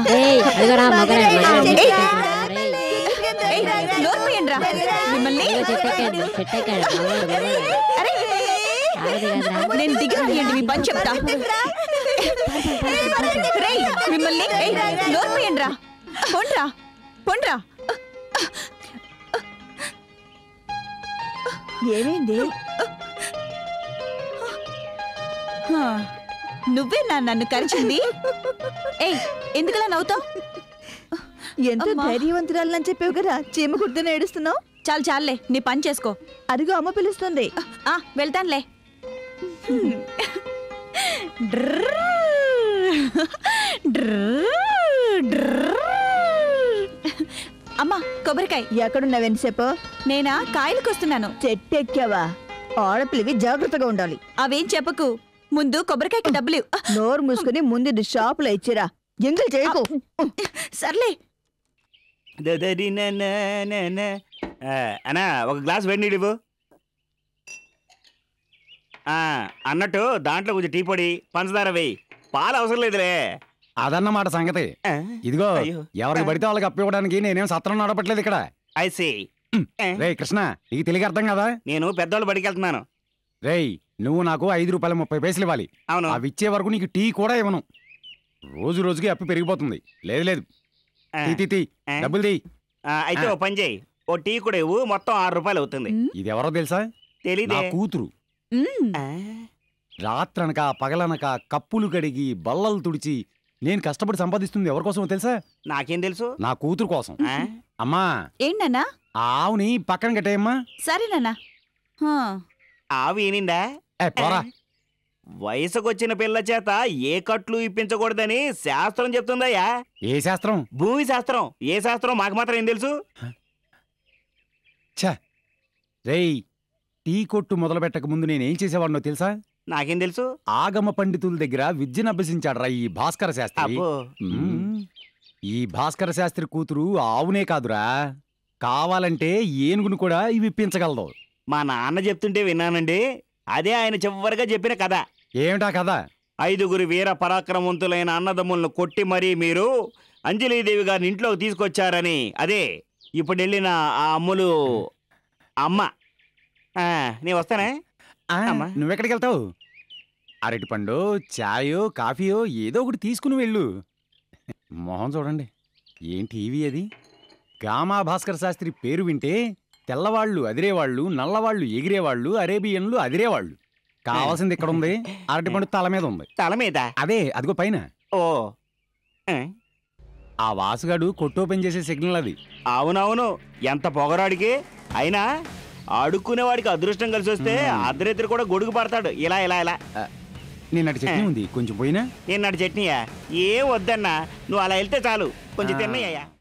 ఏయ్, అదిగోరా, మగరా, మగరా, ఏయ్, చెట్టెక్కాడు, రేయ్. ఏయ్, నోరు మూయండిరా. మిమ్మల్ని ఇదిగో చెట్టెక్కాడు, చెట్టెక్కాడు, మగవాడు, మగవాడు. అరే, ఆగదు కదరా. నేను దిగనియండి మీ పని చెప్తా రేయ్, మిమ్మల్ని ఏయ్, నోరు మూయండిరా. పొండ్రా పొండ్రా ఏమైంది హా, నువ్వేనా నన్ను కరిచింది ఏయ్ ఎందుకలా నవ్వుతావు ఎంతో అమ్మా. ధైర్యవంతురాలని చెప్పావు కదా చీమ కుర్తనే ఏడుస్తున్నావు చాలు చాలులే నీ పని చేసుకో అదిగో అమ్మ పిలుస్తుంది ఆ వెళ్తానులే అమ్మా కొబ్బరికాయ ఎక్కడున్నావు ఎంతసేపు నేనా కాయలకు వస్తున్నాను చెట్టు ఎక్కావా ఆడపిల్లవి జాగ్రత్తగా ఉండాలి అవేం చెప్పకు ముందు కొబ్బరికాయకి డబ్బులు ఇవ్వు. నోరు మూసుకుని ముందు ఇది షాపులో ఇచ్చిరా ఎంగిల్ చేయకు సర్లే దదరి న న న న. ఆ, అన్నా ఒక గ్లాస్ వేడి నీళ్ళు ఇవ్వు. ఆ అన్నట్టు దాంట్లో కొంచెం టీ పొడి పంచదార వేయి పాలు అవసరం లేదులే అదన్నమాట సంగతి ఆ, ఇదిగో అయ్యో. ఎవరికి పడితే వాళ్ళకి అప్పివ్వడానికి నేనేం సత్రం నడపట్లేదు ఇక్కడ I see. ఆ, రేయ్ కృష్ణ నీకు తెలియ అర్థం కదా నేను పెద్దోళ్ళు బడికి వెళ్తున్నాను రేయ్ నువ్వు నాకు ఐదు రూపాయల ముప్పై పైసలు ఇవ్వాలి అవును అవి ఇచ్చే వరకు నీకు టీ కూడా ఇవ్వను రోజు రోజుకి అప్పు పెరిగిపోతుంది లేదు లేదు ఆ, తీ తీ తీ ఆ. డబ్బులు తీ ఆ, అయితే ఓ పని చేయి ఓ టీ కూడా ఇవ్వు మొత్తం ఆరు రూపాయలు అవుతుంది ఇది ఎవరో తెలుసా తెలీదే నా కూతురు మ్మ్. ఆ, రాత్రనక పగలనక కప్పులు కడిగి బల్లలు తుడిచి నేను కష్టపడి సంపాదిస్తుంది ఎవరి కోసమో తెలుసా నాకేం తెలుసు నా కూతురు కోసం ఆ, అమ్మా ఏంటన్నా ఆ ఆవుని పక్కన కట్టేయమ్మా సరేనన్నా హా. ఆవు ఏనిందా ఏ పోరా వయసుకొచ్చిన పిల్ల చేత ఏ కట్లు ఇప్పించకూడదని శాస్త్రం చెప్తుందయ్యా ఏ శాస్త్రం భూమి శాస్త్రం ఏ శాస్త్రం మాకు మాత్రం ఏం తెలుసు ఛ రేయ్ టీ కొట్టు మొదలు పెట్టక ముందు నేనేం చేసేవాడినో తెలుసా నాకేం తెలుసు ఆగమ పండితుల దగ్గర విద్యను అభ్యసించాడ్రా ఈ భాస్కర శాస్త్రి అబ్బో మ్మ్. ఈ భాస్కర శాస్త్రి కూతురు ఆవునే కాదురా కావాలంటే ఏనుగును కూడా ఇవి ఇప్పించగలదు మా నాన్న చెప్తుంటే విన్నానండి అదే ఆయన చివరిగా చెప్పిన కథ ఏమిటా కదా ఐదుగురు వీర పరాక్రమవంతులైన అన్నదమ్ములను కొట్టి మరీ మీరు అంజలీదేవి గారిని ఇంట్లోకి తీసుకొచ్చారని అదే ఇప్పుడు వెళ్ళిన ఆ అమ్ములు అమ్మ ఆ, నేను వస్తానే ఆ, అమ్మా. నువ్వెక్కడికి వెళ్తావు అరటిపండు చాయో కాఫీయో ఏదో ఒకటి తీసుకుని వెళ్ళు మొహం చూడండి ఏంటి టీవీ అది గామా భాస్కర్ శాస్త్రి పేరు వింటే తెల్లవాళ్ళు అదిరేవాళ్ళు నల్లవాళ్ళు ఎగిరేవాళ్ళు అరేబియన్లు అదిరేవాళ్ళు కావాల్సింది ఇక్కడ ఉంది అరటిపండు తల మీద ఉంది తల మీద అదే అదిగో పైన ఓ ఆ, ఆ వాసుగాడు కొట్టు ఓపెన్ చేసే సిగ్నల్ అది అవునవును ఎంత పొగరాడికి అయినా ఆడుకునేవాడికి అదృష్టం కలిసి వస్తే అర్ధరాత్రి కూడా గొడుగు పడతాడు ఇలా ఇలా ఇలా నిన్నటి చట్నీ ఉంది కొంచెం పోయినా ఏనాడు చట్నీయా ఏం వద్దన్నా నువ్వు అలా వెళ్తే చాలు కొంచెం తిన్నయ్యా